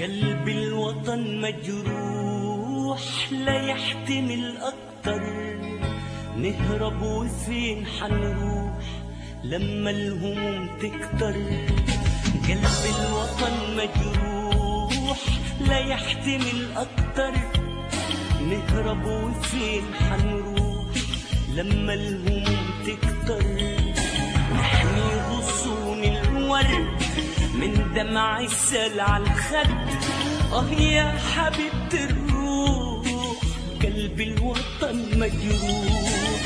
قلب الوطن مجروح لا يحتمل أكتر نهرب وفين حنروح لما الهموم تكتر قلب الوطن مجروح لا يحتمل أكتر نهرب وفين حنروح لما الهموم تكتر نحمي غصون الورد من دمع السل على الخد اه يا حبيبة الروح قلب الوطن مجروح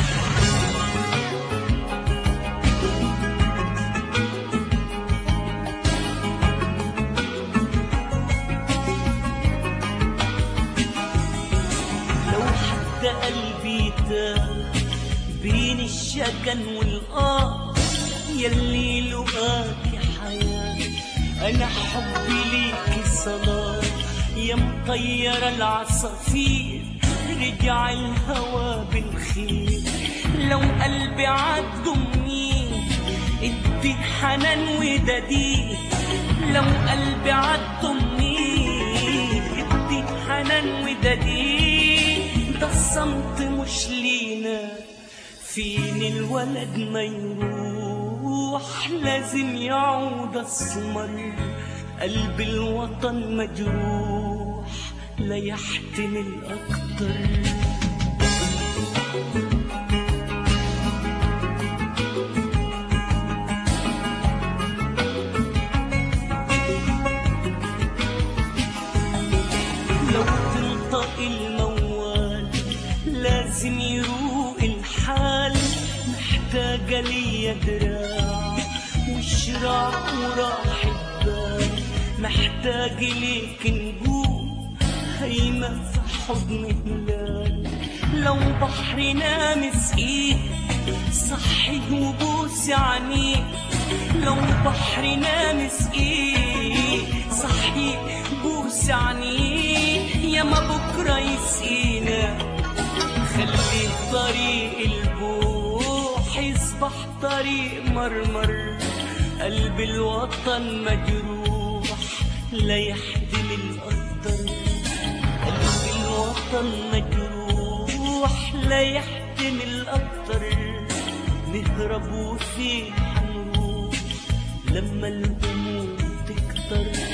لو حتى قلبي تاه بين الشجن والآه يلي لقاك يا حياة أنا حبي ليك صلاة يا مطير العصافير رجع الهوى بالخير لو قلبي عاد ضمنيه ادي حنان ودديه لو قلبي عاد ضمنيه ادي حنان ودديه ده الصمت مش لينا فين الولد ما يروح لازم يعود السمر قلب الوطن مجروح لا يحتمل أكتر لو تنطق الموال لازم يروق الحال محتاجة ليا دراع وشراع وراحة بال محتاج ليك نجوم هيمة في حضن هلال لو بحر نامس ايه صحي وبوس عينيك لو بحر نامس ايه صحي بوس عينيك يا ما بكره يسقينا خلي طريق البوح يصبح طريق مرمر قلب الوطن مجروح لا يحتمل أكتر قلب الوطن مجروح لا يحتمل أكتر نهرب وفين حنروح لما الهموم تكتر